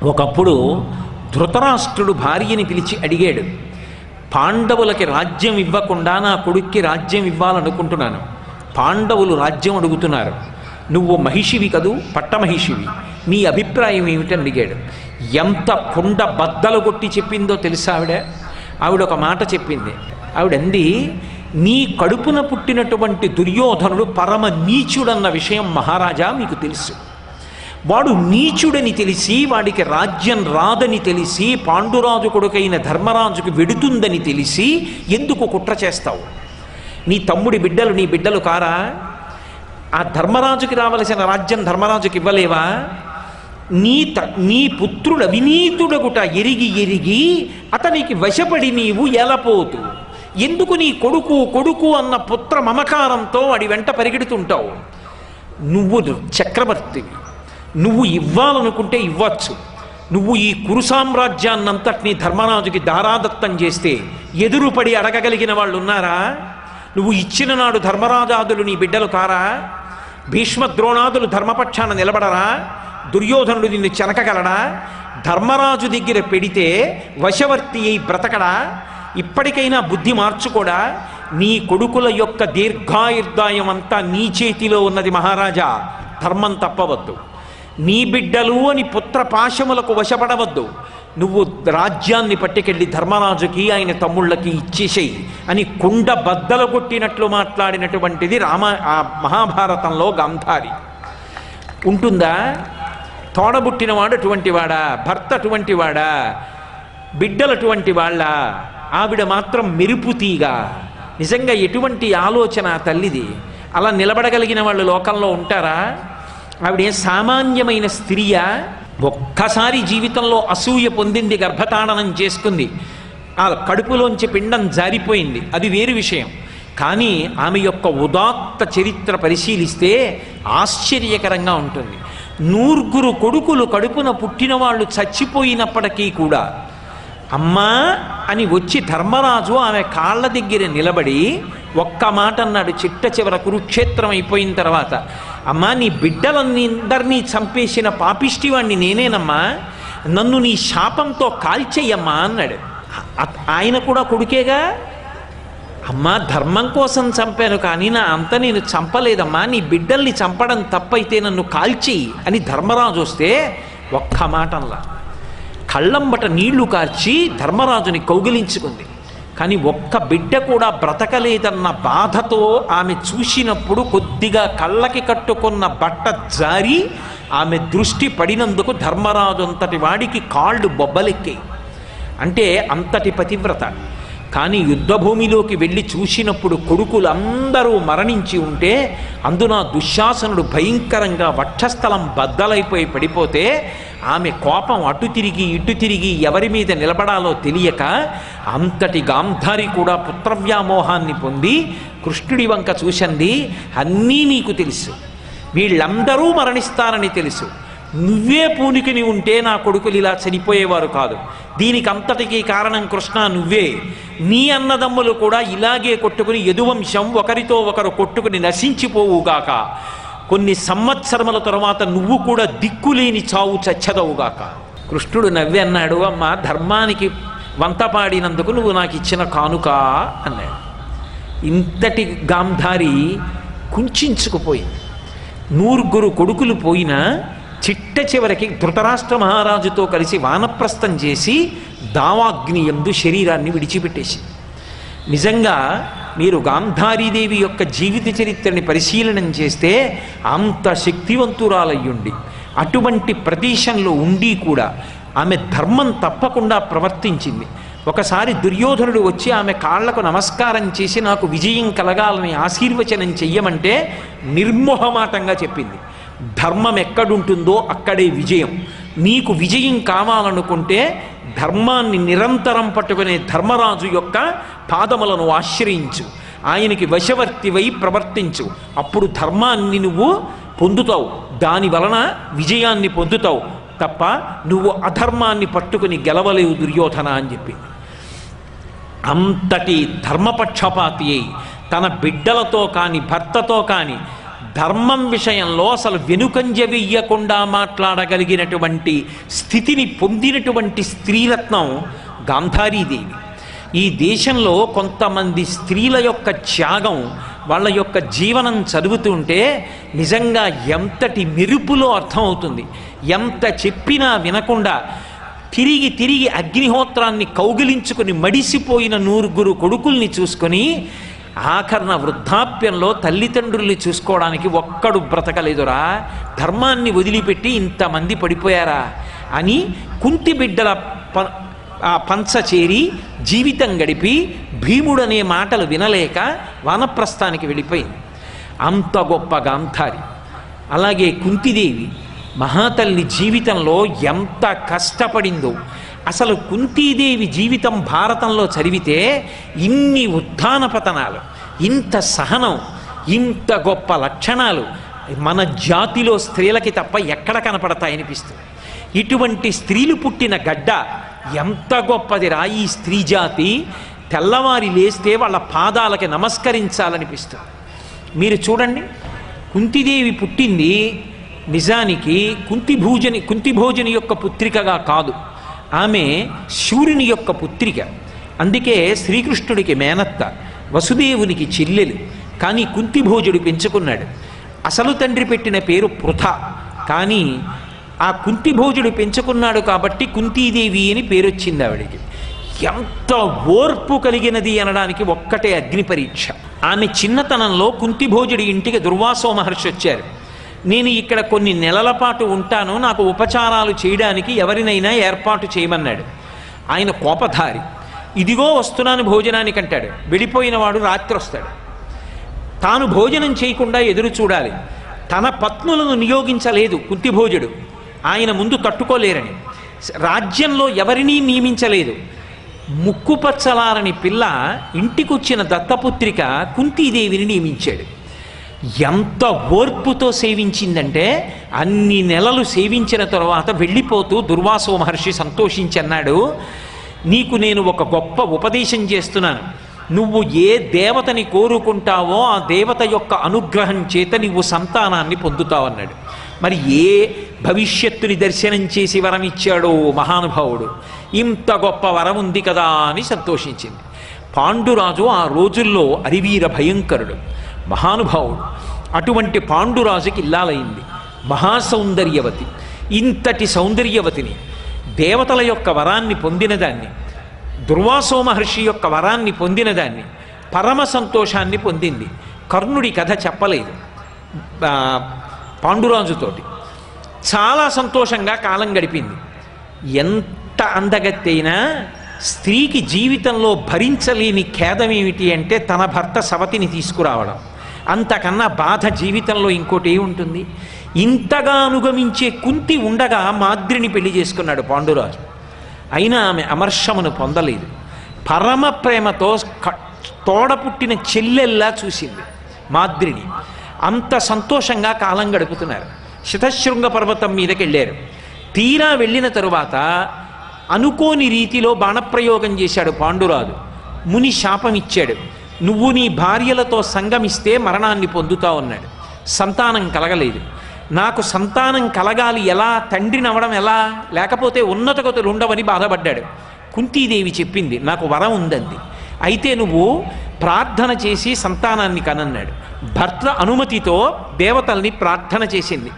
ఒకప్పుడు ధృతరాష్ట్రుడు భార్యని పిలిచి అడిగాడు పాండవులకి రాజ్యం ఇవ్వకుండా నా కొడుక్కి రాజ్యం ఇవ్వాలనుకుంటున్నాను పాండవులు రాజ్యం అడుగుతున్నారు నువ్వు మహిషివి కదూ పట్టమహిషివి నీ అభిప్రాయం ఏమిటని అడిగాడు ఎంత కుండ బద్దలు కొట్టి చెప్పిందో తెలుసా ఆవిడ ఆవిడ ఒక మాట చెప్పింది ఆవిడంది నీ కడుపున పుట్టినటువంటి దుర్యోధనుడు పరమ నీచుడన్న విషయం మహారాజా మీకు తెలుసు వాడు నీచుడని తెలిసి వాడికి రాజ్యం రాదని తెలిసి పాండురాజు కొడుకైన ధర్మరాజుకు వెడుతుందని తెలిసి ఎందుకు కుట్ర చేస్తావు నీ తమ్ముడి బిడ్డలు నీ బిడ్డలు కారా ఆ ధర్మరాజుకి రావలసిన రాజ్యం ధర్మరాజుకి ఇవ్వలేవా నీ త నీ పుత్రుడు అవినీతుడగుట ఎరిగి ఎరిగి అతనికి వశపడి నీవు ఎలపోతు ఎందుకు నీ కొడుకు కొడుకు అన్న పుత్ర మమకారంతో వాడి వెంట పరిగెడుతుంటావు నువ్వు చక్రవర్తివి నువ్వు ఇవ్వాలనుకుంటే ఇవ్వచ్చు నువ్వు ఈ కురు సామ్రాజ్యాన్నంతటినీ ధర్మరాజుకి దారాదత్తం చేస్తే ఎదురుపడి అడగగలిగిన వాళ్ళు ఉన్నారా నువ్వు ఇచ్చిన నాడు ధర్మరాజాదులు నీ బిడ్డలు కారా భీష్మ ద్రోణాదులు ధర్మపక్షాన నిలబడరా దుర్యోధనుడు నిన్ను చెనకగలడా ధర్మరాజు దగ్గర పెడితే వశవర్తి అయి బ్రతకడా ఇప్పటికైనా బుద్ధి మార్చుకోడా నీ కొడుకుల యొక్క దీర్ఘాయుర్దాయం అంతా నీ చేతిలో ఉన్నది మహారాజా ధర్మం తప్పవద్దు నీ బిడ్డలు అని పుత్ర పాశములకు వశపడవద్దు నువ్వు రాజ్యాన్ని పట్టుకెళ్ళి ధర్మరాజుకి ఆయన తమ్ముళ్ళకి ఇచ్చేసేయి అని కుండ బద్దలు కొట్టినట్లు మాట్లాడినటువంటిది రామ ఆ మహాభారతంలో గాంధారి ఉంటుందా తోడబుట్టినవాడు అటువంటి వాడా భర్త అటువంటి వాడా బిడ్డలు అటువంటి వాళ్ళ ఆవిడ మాత్రం మెరుపు తీగ నిజంగా ఎటువంటి ఆలోచన ఆ తల్లిది అలా నిలబడగలిగిన వాళ్ళు లోకంలో ఉంటారా ఆవిడ సామాన్యమైన స్త్రీయా ఒక్కసారి జీవితంలో అసూయ పొందింది గర్భతాడనం చేసుకుంది ఆ కడుపులోంచి పిండం జారిపోయింది అది వేరు విషయం కానీ ఆమె యొక్క ఉదాత్త చరిత్ర పరిశీలిస్తే ఆశ్చర్యకరంగా ఉంటుంది నూర్గురు కొడుకులు కడుపున పుట్టిన వాళ్ళు చచ్చిపోయినప్పటికీ కూడా అమ్మా అని వచ్చి ధర్మరాజు ఆమె కాళ్ళ దగ్గర నిలబడి ఒక్క మాట అన్నాడు చిట్ట చివర కురుక్షేత్రం అయిపోయిన తర్వాత అమ్మా నీ బిడ్డలందరినీ చంపేసిన పాపిష్టివాణ్ణి నేనేనమ్మా నన్ను నీ శాపంతో కాల్చేయమ్మా అన్నాడు అ- ఆయన కూడా కొడుకేగా అమ్మా ధర్మం కోసం చంపాను కానీ నా అంత నేను చంపలేదమ్మా నీ బిడ్డల్ని చంపడం తప్పైతే నన్ను కాల్చేయి అని ధర్మరాజు వస్తే ఒక్క మాటంలా కళ్ళంబట నీళ్లు కార్చి ధర్మరాజుని కౌగిలించుకుంది కానీ ఒక్క బిడ్డ కూడా బ్రతకలేదన్న బాధతో ఆమె చూసినప్పుడు కొద్దిగా కళ్ళకి కట్టుకున్న బట్ట జారి ఆమె దృష్టి పడినందుకు ధర్మరాజు అంతటి వాడికి కాళ్ళు బొబ్బలెక్కాయి అంటే అంతటి పతివ్రత కానీ యుద్ధభూమిలోకి వెళ్ళి చూసినప్పుడు కొడుకులందరూ మరణించి ఉంటే అందున దుశ్శాసనుడు భయంకరంగా వక్షస్థలం బద్దలైపోయి పడిపోతే ఆమె కోపం అటు తిరిగి ఇటు తిరిగి ఎవరి మీద నిలబడాలో తెలియక అంతటి గాంధారి కూడా పుత్రవ్యామోహాన్ని పొంది కృష్ణుడి వంక చూసింది అన్నీ నీకు తెలుసు వీళ్ళందరూ మరణిస్తారని తెలుసు నువ్వే పూనికిని ఉంటే నా కొడుకులు ఇలా చనిపోయేవారు కాదు దీనికి అంతటికీ కారణం కృష్ణ నువ్వే నీ అన్నదమ్ములు కూడా ఇలాగే కొట్టుకుని యదువంశం ఒకరితో ఒకరు కొట్టుకుని నశించిపోవుగాక కొన్ని సంవత్సరముల తరువాత నువ్వు కూడా దిక్కులేని చావు చచ్చదవుగాక కృష్ణుడు నవ్వి అన్నాడు అమ్మ ధర్మానికి వంత పాడినందుకు నువ్వు నాకు ఇచ్చిన కానుక అన్నాడు ఇంతటి గాంధారి కుంచుకుపోయింది నూరుగురు కొడుకులు పోయినా చిట్ట చివరికి ధృతరాష్ట్ర మహారాజుతో కలిసి వానప్రస్థం చేసి దావాగ్ని ఎందు శరీరాన్ని విడిచిపెట్టేసి నిజంగా మీరు గాంధారీదేవి యొక్క జీవిత చరిత్రని పరిశీలనం చేస్తే అంత శక్తివంతురాలయ్యుండి అటువంటి ప్రదేశంలో ఉండి కూడా ఆమె ధర్మం తప్పకుండా ప్రవర్తించింది ఒకసారి దుర్యోధనుడు వచ్చి ఆమె కాళ్లకు నమస్కారం చేసి నాకు విజయం కలగాలని ఆశీర్వచనం చెయ్యమంటే నిర్మోహమాటంగా చెప్పింది ధర్మం ఎక్కడుంటుందో అక్కడే విజయం నీకు విజయం కావాలనుకుంటే ధర్మాన్ని నిరంతరం పట్టుకునే ధర్మరాజు యొక్క పాదములను ఆశ్రయించు ఆయనకి వశవర్తివై ప్రవర్తించు అప్పుడు ధర్మాన్ని నువ్వు పొందుతావు దాని వలన విజయాన్ని పొందుతావు తప్ప నువ్వు అధర్మాన్ని పట్టుకుని గెలవలేవు దుర్యోధన అని చెప్పింది అంతటి ధర్మపక్షపాతి అయి తన బిడ్డలతో కాని భర్తతో కాని ధర్మం విషయంలో అసలు వెనుకంజ వెయ్యకుండా మాట్లాడగలిగినటువంటి స్థితిని పొందినటువంటి స్త్రీరత్నం గాంధారీదేవి ఈ దేశంలో కొంతమంది స్త్రీల యొక్క త్యాగం వాళ్ళ యొక్క జీవనం చదువుతుంటే నిజంగా ఎంతటి మెరుపులో అర్థమవుతుంది ఎంత చెప్పినా వినకుండా తిరిగి తిరిగి అగ్నిహోత్రాన్ని కౌగిలించుకుని మడిసిపోయిన నూరుగురు కొడుకుల్ని చూసుకొని ఆఖరణ వృద్ధాప్యంలో తల్లిదండ్రుల్ని చూసుకోవడానికి ఒక్కడు బ్రతకలేదురా ధర్మాన్ని వదిలిపెట్టి ఇంతమంది పడిపోయారా అని కుంతి బిడ్డల ప ఆ పంచ చేరి జీవితం గడిపి భీముడనే మాటలు వినలేక వానప్రస్థానికి వెళ్ళిపోయింది అంత గొప్ప గాంధారి అలాగే కుంతిదేవి మహాతల్లి జీవితంలో ఎంత కష్టపడిందో అసలు కుంతీదేవి జీవితం భారతంలో చదివితే ఇన్ని ఉత్థాన పతనాలు ఇంత సహనం ఇంత గొప్ప లక్షణాలు మన జాతిలో స్త్రీలకి తప్ప ఎక్కడ కనపడతాయనిపిస్తుంది ఇటువంటి స్త్రీలు పుట్టిన గడ్డ ఎంత గొప్పదిరా ఈ స్త్రీ జాతి తెల్లవారి లేస్తే వాళ్ళ పాదాలకి నమస్కరించాలనిపిస్తుంది మీరు చూడండి కుంతిదేవి పుట్టింది నిజానికి కుంతిభూజని కుంతిభోజని యొక్క పుత్రికగా కాదు ఆమె శూరుని యొక్క పుత్రిక అందుకే శ్రీకృష్ణుడికి మేనత్త వసుదేవునికి చెల్లెలు కానీ కుంతిభోజుడు పెంచుకున్నాడు అసలు తండ్రి పెట్టిన పేరు పృథ కానీ ఆ కుంతిభోజుడు పెంచుకున్నాడు కాబట్టి కుంతీదేవి అని పేరు వచ్చింది ఆవిడికి ఎంత ఓర్పు కలిగినది అనడానికి ఒక్కటే అగ్ని పరీక్ష ఆమె చిన్నతనంలో కుంతిభోజుడి ఇంటికి దుర్వాసో మహర్షి వచ్చారు నేను ఇక్కడ కొన్ని నెలల పాటు ఉంటాను నాకు ఉపచారాలు చేయడానికి ఎవరినైనా ఏర్పాటు చేయమన్నాడు ఆయన కోపధారి ఇదిగో వస్తున్నాను భోజనానికి అంటాడు వెళ్ళిపోయిన వాడు రాత్రి వస్తాడు తాను భోజనం చేయకుండా ఎదురు చూడాలి తన పత్నులను నియోగించలేదు కుంతిభోజుడు ఆయన ముందు తట్టుకోలేరని రాజ్యంలో ఎవరినీ నియమించలేదు ముక్కుపచ్చలారని పిల్ల ఇంటికొచ్చిన దత్తపుత్రిక కుంతీదేవిని నియమించాడు ఎంత ఓర్పుతో సేవించిందంటే అన్ని నెలలు సేవించిన తరువాత వెళ్ళిపోతూ దుర్వాసో మహర్షి సంతోషించన్నాడు నీకు నేను ఒక గొప్ప ఉపదేశం చేస్తున్నాను నువ్వు ఏ దేవతని కోరుకుంటావో ఆ దేవత యొక్క అనుగ్రహం చేత నువ్వు సంతానాన్ని పొందుతావన్నాడు మరి ఏ భవిష్యత్తుని దర్శనం చేసి వరం ఇచ్చాడో మహానుభావుడు ఇంత గొప్ప వరం ఉంది కదా అని సంతోషించింది పాండురాజు ఆ రోజుల్లో అరివీర భయంకరుడు మహానుభావుడు అటువంటి పాండురాజుకి ఇల్లాలైంది మహాసౌందర్యవతి ఇంతటి సౌందర్యవతిని దేవతల యొక్క వరాన్ని పొందినదాన్ని దుర్వాసో మహర్షి యొక్క వరాన్ని పొందినదాన్ని పరమ సంతోషాన్ని పొందింది కర్ణుడి కథ చెప్పలేదు ఆ, పాండురాజుతోటి చాలా సంతోషంగా కాలం గడిపింది ఎంత అందగత్తైనా స్త్రీకి జీవితంలో భరించలేని ఖేదం ఏమిటి అంటే తన భర్త సవతిని తీసుకురావడం అంతకన్నా బాధ జీవితంలో ఇంకోటి ఏముంటుంది ఇంతగా అనుగమించే కుంతి ఉండగా మాద్రిని పెళ్లి చేసుకున్నాడు పాండురాజు అయినా ఆమె అమర్షమును పొందలేదు పరమ ప్రేమతో క- తోడ పుట్టిన చెల్లెల్లా చూసింది మాద్రిని అంత సంతోషంగా కాలం గడుపుతున్నారు శతశృంగ పర్వతం మీదకి వెళ్ళారు తీరా వెళ్ళిన తరువాత అనుకోని రీతిలో బాణప్రయోగం చేశాడు పాండురాజు ముని శాపం ఇచ్చాడు నువ్వు నీ భార్యలతో సంగమిస్తే మరణాన్ని పొందుతా ఉన్నాడు సంతానం కలగలేదు నాకు సంతానం కలగాలి ఎలా తండ్రిని అవడం ఎలా లేకపోతే ఉన్నత గతులు ఉండవని బాధపడ్డాడు కుంతీదేవి చెప్పింది నాకు వరం ఉందంది అయితే నువ్వు ప్రార్థన చేసి సంతానాన్ని కనన్నాడు భర్త అనుమతితో దేవతల్ని ప్రార్థన చేసింది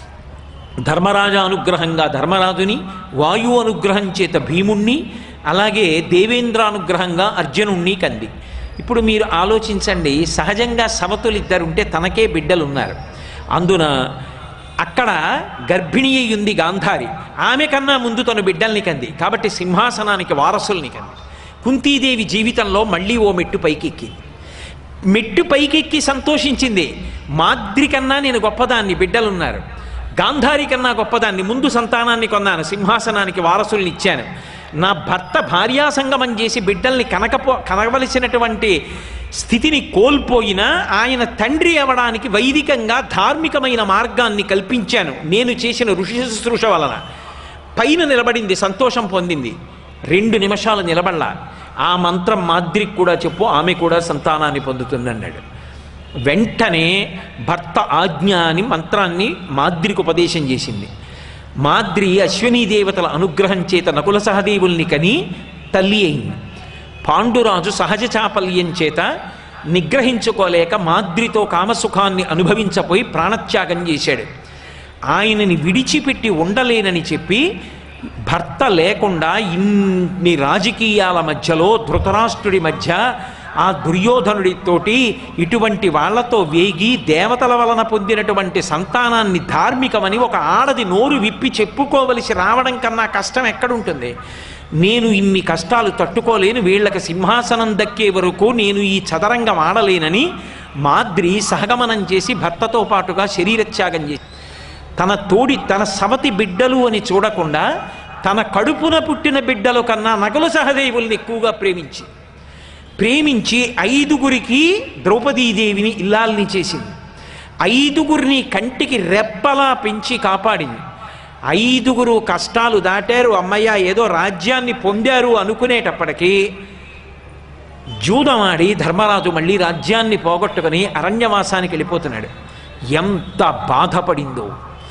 ధర్మరాజ అనుగ్రహంగా ధర్మరాజుని వాయు అనుగ్రహం చేత భీముణ్ణి అలాగే దేవేంద్ర అనుగ్రహంగా అర్జునుణ్ణి కంది ఇప్పుడు మీరు ఆలోచించండి సహజంగా సవతులిద్దరుంటే తనకే బిడ్డలు ఉన్నారు అందున అక్కడ గర్భిణి అయి ఉంది గాంధారి ఆమె కన్నా ముందు తను బిడ్డల్ని కంది కాబట్టి సింహాసనానికి వారసుల్ని కంది కుంతీదేవి జీవితంలో మళ్ళీ ఓ మెట్టు పైకెక్కింది మెట్టు పైకెక్కి సంతోషించింది మాద్రి కన్నా నేను గొప్పదాన్ని బిడ్డలున్నారు గాంధారి కన్నా గొప్పదాన్ని ముందు సంతానాన్ని కొన్నాను సింహాసనానికి వారసుల్ని ఇచ్చాను నా భర్త భార్యాసంగమం చేసి బిడ్డల్ని కనకపో కనవలసినటువంటి స్థితిని కోల్పోయినా ఆయన తండ్రి అవ్వడానికి వైదికంగా ధార్మికమైన మార్గాన్ని కల్పించాను నేను చేసిన ఋషి శుశ్రూష వలన పైన నిలబడింది సంతోషం పొందింది రెండు నిమిషాలు నిలబడలా ఆ మంత్రం మాద్రికి కూడా చెప్పు ఆమె కూడా సంతానాన్ని పొందుతుంది అన్నాడు వెంటనే భర్త ఆజ్ఞ అని మంత్రాన్ని మాద్రికి ఉపదేశం చేసింది మాద్రి అశ్వినీ దేవతల అనుగ్రహం చేత నకుల సహదేవుల్ని కని తల్లి అయింది పాండురాజు సహజ చాపల్యం చేత నిగ్రహించుకోలేక మాద్రితో కామసుఖాన్ని అనుభవించపోయి ప్రాణత్యాగం చేశాడు ఆయనని విడిచిపెట్టి ఉండలేనని చెప్పి భర్త లేకుండా ఇన్ని రాజకీయాల మధ్యలో ధృతరాష్ట్రుడి మధ్య ఆ దుర్యోధనుడితోటి ఇటువంటి వాళ్లతో వేగి దేవతల వలన పొందినటువంటి సంతానాన్ని ధార్మికమని ఒక ఆడది నోరు విప్పి చెప్పుకోవలసి రావడం కన్నా కష్టం ఎక్కడుంటుంది నేను ఇన్ని కష్టాలు తట్టుకోలేను వీళ్ళకి సింహాసనం దక్కే వరకు నేను ఈ చదరంగం ఆడలేనని మాద్రి సహగమనం చేసి భర్తతో పాటుగా శరీరత్యాగం చేసి తన తోడి తన సవతి బిడ్డలు అని చూడకుండా తన కడుపున పుట్టిన బిడ్డల కన్నా నగలు సహదేవుల్ని ఎక్కువగా ప్రేమించి ప్రేమించి ఐదుగురికి ద్రౌపదీదేవిని ఇల్లాల్ని చేసింది ఐదుగురిని కంటికి రెప్పలా పెంచి కాపాడింది ఐదుగురు కష్టాలు దాటారు అమ్మయ్య ఏదో రాజ్యాన్ని పొందారు అనుకునేటప్పటికీ జూదమాడి ధర్మరాజు మళ్ళీ రాజ్యాన్ని పోగొట్టుకుని అరణ్యవాసానికి వెళ్ళిపోతున్నాడు ఎంత బాధపడిందో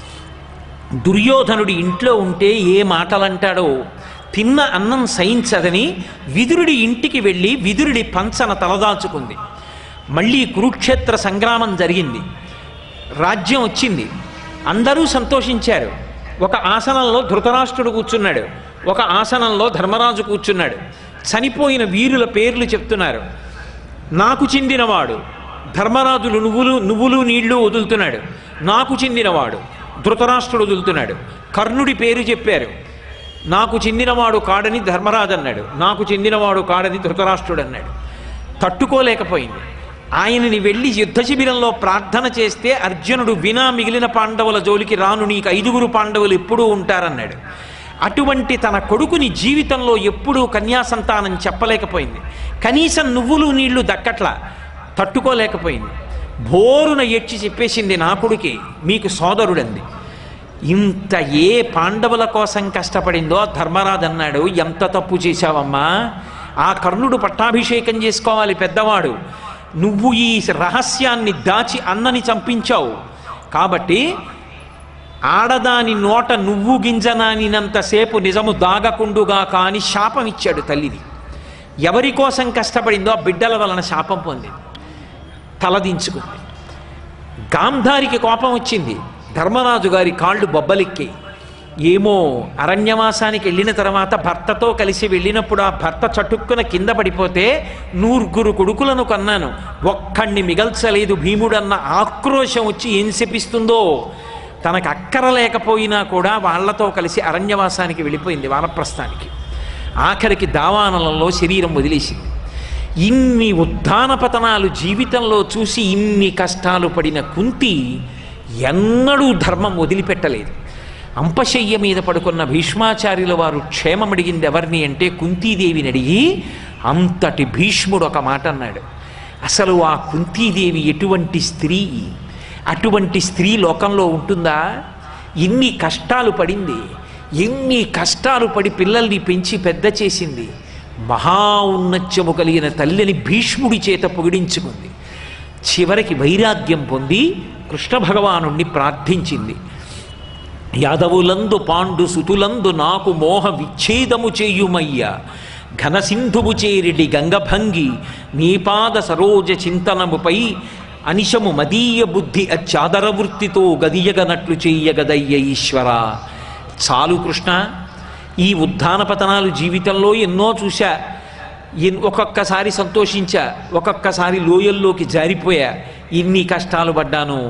దుర్యోధనుడి ఇంట్లో ఉంటే ఏ మాటలంటాడో తిన్న అన్నం సహించదని విదురుడి ఇంటికి వెళ్ళి విదురుడి పంచన తలదాల్చుకుంది మళ్ళీ కురుక్షేత్ర సంగ్రామం జరిగింది రాజ్యం వచ్చింది అందరూ సంతోషించారు ఒక ఆసనంలో ధృతరాష్ట్రుడు కూర్చున్నాడు ఒక ఆసనంలో ధర్మరాజు కూర్చున్నాడు చనిపోయిన వీరుల పేర్లు చెప్తున్నారు నాకు చెందినవాడు ధర్మరాజులు నువ్వులు నువ్వులు నీళ్లు వదులుతున్నాడు నాకు చెందినవాడు ధృతరాష్ట్రుడు వదులుతున్నాడు కర్ణుడి పేరు చెప్పారు నాకు చెందినవాడు కాడని ధర్మరాజు అన్నాడు నాకు చెందినవాడు కాడని ధృతరాష్ట్రుడు అన్నాడు తట్టుకోలేకపోయింది ఆయనని వెళ్ళి యుద్ధ శిబిరంలో ప్రార్థన చేస్తే అర్జునుడు వినా మిగిలిన పాండవుల జోలికి రాను నీకు ఐదుగురు పాండవులు ఎప్పుడూ ఉంటారన్నాడు అటువంటి తన కొడుకుని జీవితంలో ఎప్పుడూ కన్యాసంతానం చెప్పలేకపోయింది కనీసం నువ్వులు నీళ్లు దక్కట్లా తట్టుకోలేకపోయింది బోరున ఎడ్చి చెప్పేసింది నా కొడుకే మీకు సోదరుడంది ఇంత ఏ పాండవుల కోసం కష్టపడిందో ధర్మరాజు అన్నాడు ఎంత తప్పు చేశావమ్మా ఆ కర్ణుడు పట్టాభిషేకం చేసుకోవాలి పెద్దవాడు నువ్వు ఈ రహస్యాన్ని దాచి అన్నని చంపించావు కాబట్టి ఆడదాని నోట నువ్వు గింజనానినంతసేపు నిజము దాగకుండుగా కాని శాపం ఇచ్చాడు తల్లిని ఎవరి కోసం కష్టపడిందో ఆ బిడ్డల వలన శాపం పొందింది తలదించుకుంది గాంధారికి కోపం వచ్చింది ధర్మరాజు గారి కాళ్ళు బొబ్బలెక్కాయి ఏమో అరణ్యవాసానికి వెళ్ళిన తర్వాత భర్తతో కలిసి వెళ్ళినప్పుడు ఆ భర్త చటుక్కున కింద పడిపోతే నూరుగురు కొడుకులను కన్నాను ఒక్కడిని మిగల్చలేదు భీముడన్న ఆక్రోశం వచ్చి ఏం శపిస్తుందో తనకు అక్కర లేకపోయినా కూడా వాళ్లతో కలిసి అరణ్యవాసానికి వెళ్ళిపోయింది వానప్రస్థానికి ఆఖరికి దావానలంలో శరీరం వదిలేసింది ఇన్ని ఉత్థాన పతనాలు జీవితంలో చూసి ఇన్ని కష్టాలు పడిన కుంతి ఎన్నడూ ధర్మం వదిలిపెట్టలేదు అంపశయ్య మీద పడుకున్న భీష్మాచార్యుల వారు క్షేమం అడిగింది ఎవరిని అంటే కుంతీదేవిని అడిగి అంతటి భీష్ముడు ఒక మాట అన్నాడు అసలు ఆ కుంతీదేవి ఎటువంటి స్త్రీ అటువంటి స్త్రీ లోకంలో ఉంటుందా ఇన్ని కష్టాలు పడింది ఎన్ని కష్టాలు పడి పిల్లల్ని పెంచి పెద్ద చేసింది మహా ఉన్నత్యము కలిగిన తల్లిని భీష్ముడి చేత పొగిడించుకుంది చివరికి వైరాగ్యం పొంది కృష్ణ భగవానుణ్ణి ప్రార్థించింది యాదవులందు పాండు సుతులందు నాకు మోహ విచ్ఛేదము చేయుమయ్య ఘనసింధువు చేరిడి గంగభంగి నీపాద సరోజ చింతనముపై అనిశము మదీయ బుద్ధి అచ్చాదర వృత్తితో గదియగనట్లు చెయ్యగదయ్య ఈశ్వర చాలు కృష్ణ ఈ ఉద్ధాన పతనాలు జీవితంలో ఎన్నో చూశా ఎన్- ఒక్కొక్కసారి సంతోషించా ఒక్కొక్కసారి లోయల్లోకి జారిపోయా ఇన్ని కష్టాలు పడ్డాను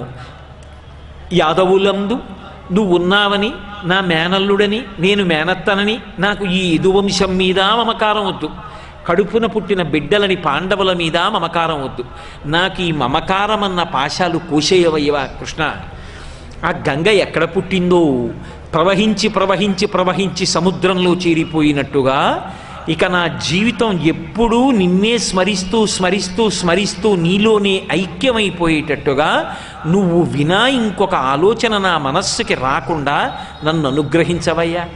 యాదవులందు నువ్వు ఉన్నావని నా మేనల్లుడని నేను మేనత్తనని నాకు ఈ యదువంశం మీద మమకారం వద్దు కడుపున పుట్టిన బిడ్డలని పాండవుల మీద మమకారం వద్దు నాకు ఈ మమకారం అన్న పాశాలు కోసేయవయ్యవా కృష్ణ ఆ గంగ ఎక్కడ పుట్టిందో ప్రవహించి ప్రవహించి ప్రవహించి సముద్రంలో చేరిపోయినట్టుగా ఇక నా జీవితం ఎప్పుడూ నిన్నే స్మరిస్తూ స్మరిస్తూ స్మరిస్తూ నీలోనే ఐక్యమైపోయేటట్టుగా నువ్వు వినా ఇంకొక ఆలోచన నా మనస్సుకి రాకుండా నన్ను అనుగ్రహించవయ్యా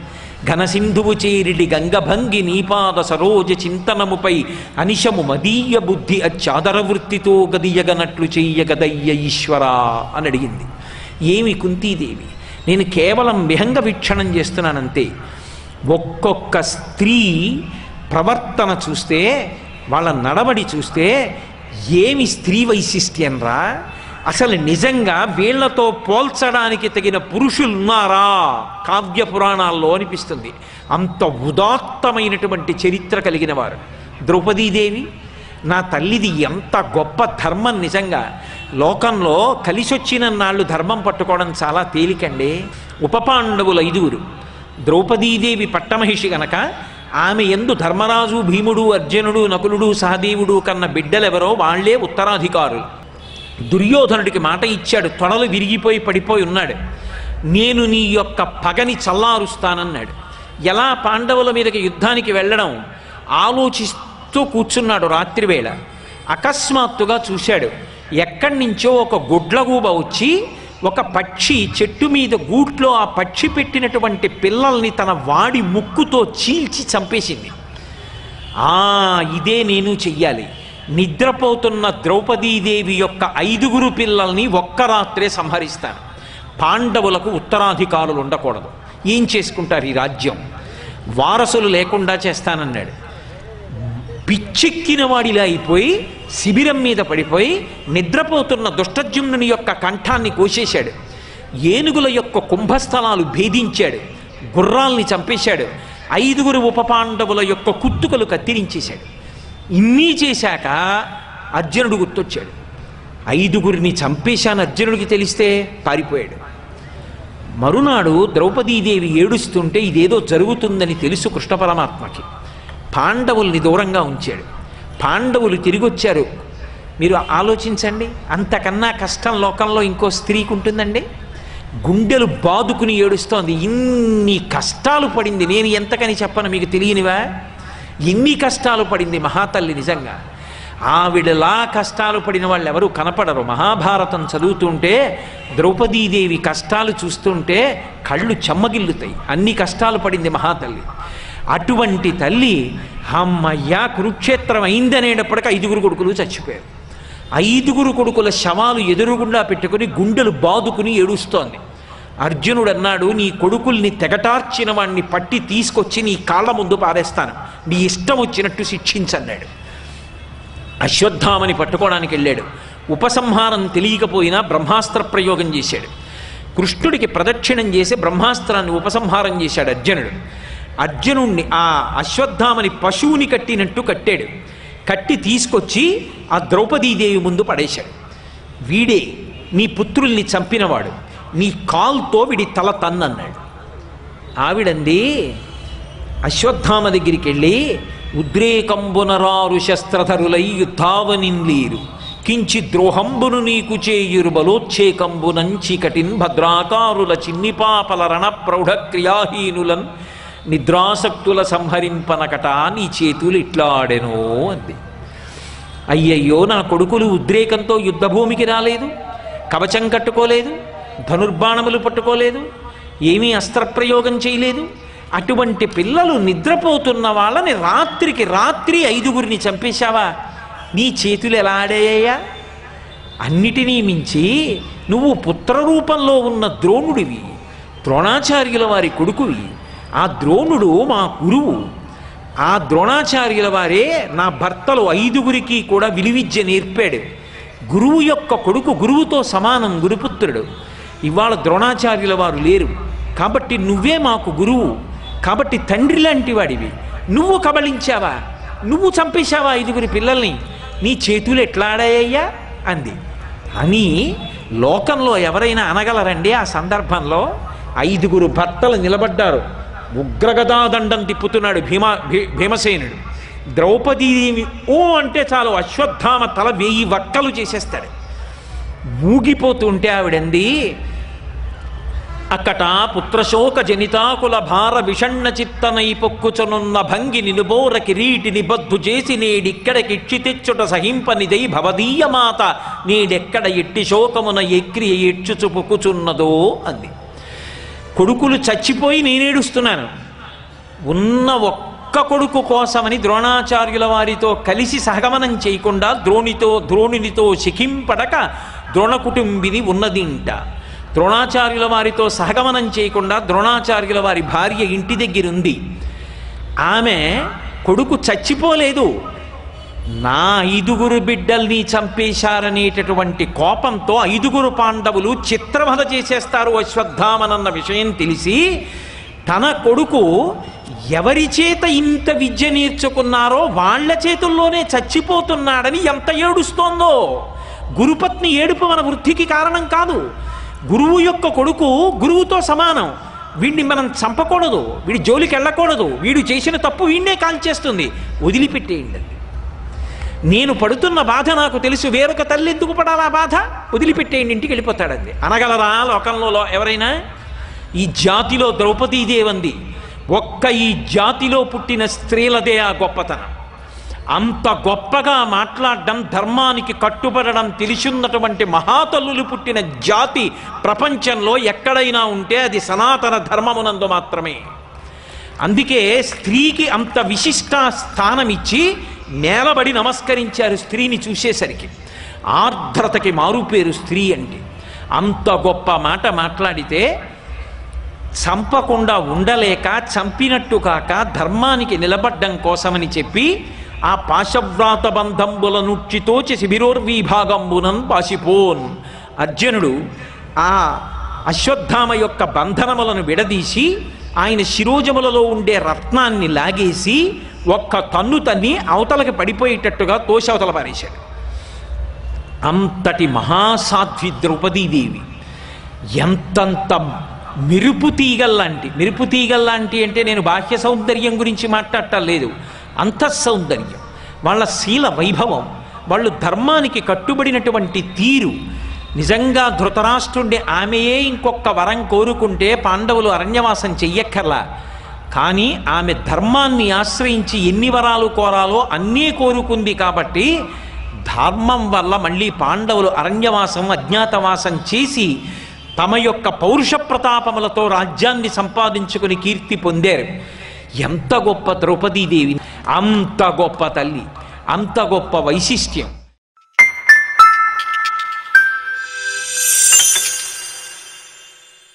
ఘనసింధువు చేరిడి గంగభంగి నీపాద సరోజ చింతనముపై అనిశము మదీయ బుద్ధి అచ్చాదర వృత్తితో గదియగనట్లు చెయ్యగదయ్య ఈశ్వరా అని అడిగింది ఏమి కుంతీదేవి నేను కేవలం విహంగ వీక్షణం చేస్తున్నానంతే ఒక్కొక్క స్త్రీ ప్రవర్తన చూస్తే వాళ్ళ నడవడి చూస్తే ఏమి స్త్రీ వైశిష్ట్యం రా అసలు నిజంగా వీళ్లతో పోల్చడానికి తగిన పురుషులు ఉన్నారా కావ్య పురాణాల్లో అనిపిస్తుంది అంత ఉదాత్తమైనటువంటి చరిత్ర కలిగిన వారు ద్రౌపదీదేవి నా తల్లిది ఎంత గొప్ప ధర్మం నిజంగా లోకంలో కలిసొచ్చిన నాళ్ళు ధర్మం పట్టుకోవడం చాలా తేలికండి ఉపపాండవుల ఐదుగురు ద్రౌపదీదేవి పట్టమహిషి గనక ఆమె ఎందు ధర్మరాజు భీముడు అర్జునుడు నకులుడు సహదేవుడు కన్న బిడ్డలెవరో వాళ్లే ఉత్తరాధికారులు దుర్యోధనుడికి మాట ఇచ్చాడు తొడలు విరిగిపోయి పడిపోయి ఉన్నాడు నేను నీ యొక్క పగని చల్లారుస్తానన్నాడు ఎలా పాండవుల మీదకి యుద్ధానికి వెళ్ళడం ఆలోచిస్తూ కూర్చున్నాడు రాత్రివేళ అకస్మాత్తుగా చూశాడు ఎక్కడి నుంచో ఒక గుడ్లగూబ వచ్చి ఒక పక్షి చెట్టు మీద గూట్లో ఆ పక్షి పెట్టినటువంటి పిల్లల్ని తన వాడి ముక్కుతో చీల్చి చంపేసింది ఆ ఇదే నేను చెయ్యాలి నిద్రపోతున్న ద్రౌపదీదేవి యొక్క ఐదుగురు పిల్లల్ని ఒక్క రాత్రే సంహరిస్తాను పాండవులకు ఉత్తరాధికారులు ఉండకూడదు ఏం చేసుకుంటారు ఈ రాజ్యం వారసులు లేకుండా చేస్తానన్నాడు పిచ్చెక్కిన వాడిలా అయిపోయి శిబిరం మీద పడిపోయి నిద్రపోతున్న దుష్టజుమ్నుని యొక్క కంఠాన్ని కోసేశాడు ఏనుగుల యొక్క కుంభస్థలాలు భేదించాడు గుర్రాల్ని చంపేశాడు ఐదుగురు ఉపపాండవుల యొక్క కుత్తుకలు కత్తిరించేశాడు ఇన్ని చేశాక అర్జునుడు గుర్తొచ్చాడు ఐదుగురిని చంపేశాను అర్జునుడికి తెలిస్తే పారిపోయాడు మరునాడు ద్రౌపదీదేవి ఏడుస్తుంటే ఇదేదో జరుగుతుందని తెలుసు కృష్ణ పరమాత్మకి పాండవుల్ని దూరంగా ఉంచాడు పాండవులు తిరిగి వచ్చారు మీరు ఆలోచించండి అంతకన్నా కష్టం లోకంలో ఇంకో స్త్రీకి ఉంటుందండి గుండెలు బాదుకుని ఏడుస్తోంది ఇన్ని కష్టాలు పడింది నేను ఎంతకని చెప్పను మీకు తెలియనివా ఎన్ని కష్టాలు పడింది మహాతల్లి నిజంగా ఆవిడలా కష్టాలు పడిన వాళ్ళు ఎవరు కనపడరు మహాభారతం చదువుతుంటే ద్రౌపదీదేవి కష్టాలు చూస్తుంటే కళ్ళు చెమ్మగిల్లుతాయి అన్ని కష్టాలు పడింది మహాతల్లి అటువంటి తల్లి అమ్మయ్యా కురుక్షేత్రం అయిందనేటప్పటికీ ఐదుగురు కొడుకులు చచ్చిపోయారు ఐదుగురు కొడుకుల శవాలు ఎదురుగుండా పెట్టుకుని గుండెలు బాదుకుని ఏడుస్తోంది అర్జునుడు అన్నాడు నీ కొడుకుల్ని తెగటార్చిన వాణ్ణి పట్టి తీసుకొచ్చి నీ కాళ్ళ ముందు పారేస్తాను నీ ఇష్టం వచ్చినట్టు శిక్షించన్నాడు అశ్వత్థామని పట్టుకోవడానికి వెళ్ళాడు ఉపసంహారం తెలియకపోయినా బ్రహ్మాస్త్ర ప్రయోగం చేశాడు కృష్ణుడికి ప్రదక్షిణం చేసి బ్రహ్మాస్త్రాన్ని ఉపసంహారం చేశాడు అర్జునుడు అర్జునుణ్ణి ఆ అశ్వత్థామని పశువుని కట్టినట్టు కట్టాడు కట్టి తీసుకొచ్చి ఆ ద్రౌపదీదేవి ముందు పడేశాడు వీడే నీ పుత్రుల్ని చంపినవాడు నీ కాల్తో వీడి తల తన్నన్నాడు ఆవిడంది అశ్వత్థామ దగ్గరికి వెళ్ళి ఉద్రేకంబునరారు శస్త్రధరులై యుద్ధావనిన్లీరు కించి ద్రోహంబును నీకు చేయురు బలోచ్చేకంబునంచికటిన్ భద్రాకారుల చిన్నిపాపల రణ ప్రౌఢ క్రియాహీనులన్ నిద్రాసక్తుల సంహరింపనకట నీ చేతులు ఇట్లా ఆడెనో అంది అయ్యయ్యో నా కొడుకులు ఉద్రేకంతో యుద్ధభూమికి రాలేదు కవచం కట్టుకోలేదు ధనుర్బాణములు పట్టుకోలేదు ఏమీ అస్త్రప్రయోగం చేయలేదు అటువంటి పిల్లలు నిద్రపోతున్న వాళ్ళని రాత్రికి రాత్రి ఐదుగురిని చంపేశావా నీ చేతులు ఎలా ఆడాయ్యా అన్నిటినీ మించి నువ్వు పుత్రరూపంలో ఉన్న ద్రోణుడివి ద్రోణాచార్యుల వారి కొడుకువి ఆ ద్రోణుడు మా గురువు ఆ ద్రోణాచార్యుల వారే నా భర్తలు ఐదుగురికి కూడా విలువిద్య నేర్పాడు గురువు యొక్క కొడుకు గురువుతో సమానం గురుపుత్రుడు ఇవాళ ద్రోణాచార్యుల వారు లేరు కాబట్టి నువ్వే మాకు గురువు కాబట్టి తండ్రి లాంటి వాడివి నువ్వు కబళించావా నువ్వు చంపేశావా ఐదుగురి పిల్లల్ని నీ చేతులు ఎట్లా ఆడాయ్యా అంది అని లోకంలో ఎవరైనా అనగలరండి ఆ సందర్భంలో ఐదుగురు భర్తలు నిలబడ్డారు ఉగ్రగదాదండం తిప్పుతున్నాడు భీమా భీ- భీమసేనుడు ద్రౌపదీదేవి ఓ అంటే చాలు అశ్వత్థామ తల వేయి వక్కలు చేసేస్తాడు ఊగిపోతుంటే ఆవిడంది అక్కట పుత్రశోక జనితాకుల భార విషణ్ణ చిత్తనై పొక్కుచనున్న భంగి నిలుబోర కిరీటి నిబద్ధు చేసి నేడిక్కడికిచ్చి తెచ్చుట సహింపనిదై భవదీయ మాత నేడెక్కడ ఎట్టి శోకమున ఎక్రియ ఎచ్చుచు పొక్కుచున్నదో అంది కొడుకులు చచ్చిపోయి నేనేడుస్తున్నాను ఉన్న ఒక్క కొడుకు కోసమని ద్రోణాచార్యుల వారితో కలిసి సహగమనం చేయకుండా ద్రోణితో ద్రోణునితో శిఖింపడక ద్రోణ కుటుంబిని ఉన్నదింట ద్రోణాచార్యుల వారితో సహగమనం చేయకుండా ద్రోణాచార్యుల వారి భార్య ఇంటి దగ్గర ఉంది ఆమె కొడుకు చచ్చిపోలేదు నా ఐదుగురు బిడ్డల్ని చంపేశారనేటటువంటి కోపంతో ఐదుగురు పాండవులు చిత్రవధ చేసేస్తారు అశ్వత్థామనన్న విషయం తెలిసి తన కొడుకు ఎవరి చేత ఇంత విద్య నేర్చుకున్నారో వాళ్ళ చేతుల్లోనే చచ్చిపోతున్నాడని ఎంత ఏడుస్తోందో గురుపత్ని ఏడుపు మన వృద్ధికి కారణం కాదు గురువు యొక్క కొడుకు గురువుతో సమానం వీడిని మనం చంపకూడదు వీడి జోలికి వెళ్ళకూడదు వీడు చేసిన తప్పు వీడినే కాల్చేస్తుంది వదిలిపెట్టేయండి అది. నేను పడుతున్న బాధ నాకు తెలుసు వేరొక తల్లి ఎందుకు పడాలా బాధ వదిలిపెట్టేయండి ఇంటికి వెళ్ళిపోతాడు అది అనగలరా లోకంలో లో- ఎవరైనా ఈ జాతిలో ద్రౌపదీదేవంది ఒక్క ఈ జాతిలో పుట్టిన స్త్రీలదే ఆ గొప్పతనం అంత గొప్పగా మాట్లాడడం ధర్మానికి కట్టుబడడం తెలిసిన్నటువంటి మహాతల్లులు పుట్టిన జాతి ప్రపంచంలో ఎక్కడైనా ఉంటే అది సనాతన ధర్మమునందు మాత్రమే అందుకే స్త్రీకి అంత విశిష్ట స్థానం ఇచ్చి నేలబడి నమస్కరించారు స్త్రీని చూసేసరికి ఆర్ద్రతకి మారుపేరు స్త్రీ అంటే అంత గొప్ప మాట మాట్లాడితే చంపకుండా ఉండలేక చంపినట్టు కాక ధర్మానికి నిలబడ్డం కోసమని చెప్పి ఆ పాశవ్రాత బంధంబుల నుచ్చితోచి శిబిరోర్విభాగంబునన్ పాసిపోన్ అర్జునుడు ఆ అశ్వత్థామ యొక్క బంధనములను విడదీసి ఆయన శిరోజములలో ఉండే రత్నాన్ని లాగేసి ఒక్క తన్ను తన్ని అవతలకి పడిపోయేటట్టుగా తోసి అవతల పారేశాడు అంతటి మహాసాధ్వి ద్రౌపదీదేవి ఎంతంత మెరుపు తీగల్లాంటి మెరుపు తీగల్లాంటి అంటే నేను బాహ్య సౌందర్యం గురించి మాట్లాడటం లేదు అంతఃసౌందర్యం వాళ్ళ శీల వైభవం వాళ్ళు ధర్మానికి కట్టుబడినటువంటి తీరు నిజంగా ధృతరాష్ట్రుండి ఆమెయే ఇంకొక వరం కోరుకుంటే పాండవులు అరణ్యవాసం చెయ్యక్కర్లా కానీ ఆమె ధర్మాన్ని ఆశ్రయించి ఎన్ని వరాలు కోరాలో అన్నీ కోరుకుంది కాబట్టి ధర్మం వల్ల మళ్ళీ పాండవులు అరణ్యవాసం అజ్ఞాతవాసం చేసి తమ యొక్క పౌరుష ప్రతాపములతో రాజ్యాన్ని సంపాదించుకుని కీర్తి పొందారు ఎంత గొప్ప ద్రౌపదీదేవి అంత గొప్ప తల్లి అంత గొప్ప వైశిష్ట్యం